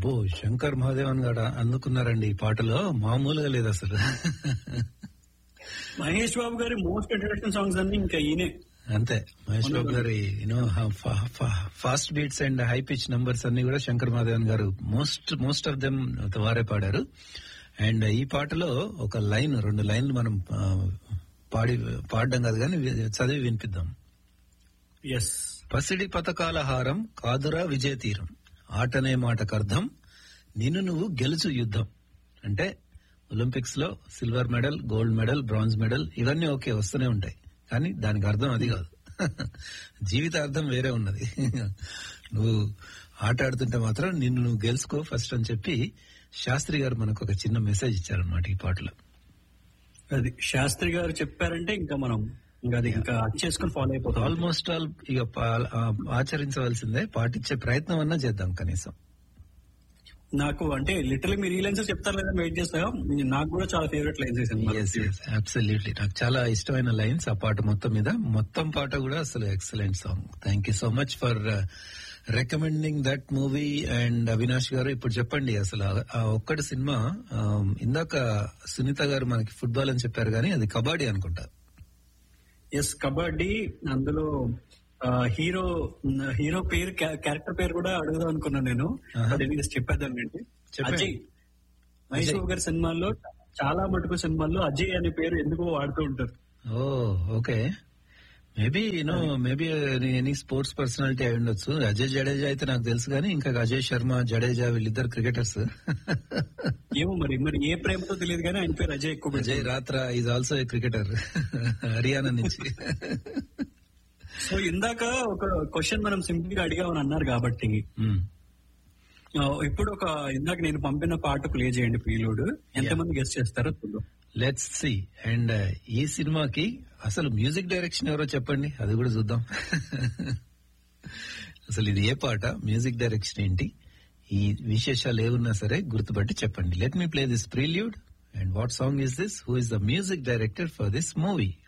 అబ్బో శంకర్ మహాదేవన్ గారు అందుకున్నారండి ఈ పాటలో మామూలుగా లేదు అసలు మహేష్ బాబు గారి మోస్ట్ ఇంట్రడక్షన్ సాంగ్స్ అన్ని ఇంకా ఈయనే అంతే మహేష్ బాబు గారి you know fast beats and high pitch numbers అన్ని కూడా శంకర్ మహాదేవన్ గారు మోస్ట్ మోస్ట్ ఆఫ్ దెమ్ వారే పాడారు అండ్ ఈ పాటలో ఒక లైన్ రెండు లైన్లు మనం ఆ, పాడి పాడడం కాదు కానీ చదివి వినిపిద్దాం ఎస్ పసిడి పథకాల హారం కాదురా విజయ తీరం ఆటనే మాటకర్థం నిన్ను నువ్వు గెలుచు యుద్ధం అంటే ఒలింపిక్స్ లో silver medal gold medal bronze medal ఇవన్నీ ఓకే వస్తూనే ఉంటాయి కానీ దానికి అర్థం అది కాదు జీవిత అర్థం వేరే ఉన్నది నువ్వు ఆట ఆడుతుంటే మాత్రం నిన్ను నువ్వు గెలుచుకో ఫస్ట్ అని చెప్పి శాస్త్రి గారు మనకు ఒక చిన్న మెసేజ్ ఇచ్చారనమాట ఈ పాటలో అది శాస్త్రి గారు చెప్పారంటే ఇంకా మనం ఇంకా అది ఇంకా చేసుకుని ఫాలో అయిపోతాం ఆల్మోస్ట్ ఆల్ ఇక పా- ఆ, ఆచరించవలసిందే పాటించే ప్రయత్నం అన్నా చేద్దాం కనీసం నాకు అంటే లిటరలీ మీరు ఈ లైన్స్ చెప్తారు లేదా వెయిట్ చేస్తా నాకు కూడా చాలా ఫేవరెట్ లైన్స్ వేసింది అబ్సల్యూట్లీ నాకు చాలా ఇష్టమైన లైన్స్ ఆ పాట మొత్తం మీద మొత్తం పాట కూడా అసలు excellent song thank you so much for recommending that movie and Avinash garu ఇప్పుడు చెప్పండి అసలు ఆ- ఆ ఒక్కటి సినిమా ఆ, ఇందాక సునీత గారు మనకి ఫుట్బాల్ అని చెప్పారు కానీ అది కబడ్డీ అనుకుంటా ఎస్ కబడ్డీ అందులో ఆ, హీరో హీరో పేరు క్యా- క్యారెక్టర్ పేరు కూడా అడుగుదాం అనుకున్నాను నేను ఆహా. అది మీకు చెప్పేద్దాం ఏంటి చెప్పండి. అజయ్ మహేష్ బాబు గారి సినిమాల్లో చాలా మటుకు సినిమాల్లో అజయ్ అనే పేరు ఎందుకో వాడుతూ ఉంటారు ఓ okay maybe you know maybe any sports personality అయి ఉండొచ్చు అజయ్ జడేజా అయితే నాకు తెలుసు కానీ ఇంకా అజయ్ శర్మ జడేజా వీళ్ళిద్దరు క్రికెటర్స్ ఏమో మరి మరి ఏ ప్రేమతో తెలియదు కానీ ఆయన పేరు అజయ్ ఎక్కువ Ajay Ratra is also a cricketer Haryana నుంచి సో ఇందాక ఒక క్వశ్చన్ మనం సింపుల్ గా అడిగామని అన్నారు కాబట్టి మ్మ్. ఆ, ఇప్పుడు ఒక ఇందాక నేను పంపిన పాట ప్లే చేయండి ప్రీలోడ్ ఎంతమంది గెస్ట్ చేస్తారో చూద్దాం లెట్స్ సి అండ్ ఈ సినిమాకి అసలు మ్యూజిక్ డైరెక్షన్ ఎవరో చెప్పండి అది కూడా చూద్దాం అసలు ఇది ఏ పాట మ్యూజిక్ డైరెక్షన్ ఏంటి ఈ విశేషాలు ఏమున్నా సరే గుర్తుపట్టి చెప్పండి let me play this prelude and what song is this who is the music director for this movie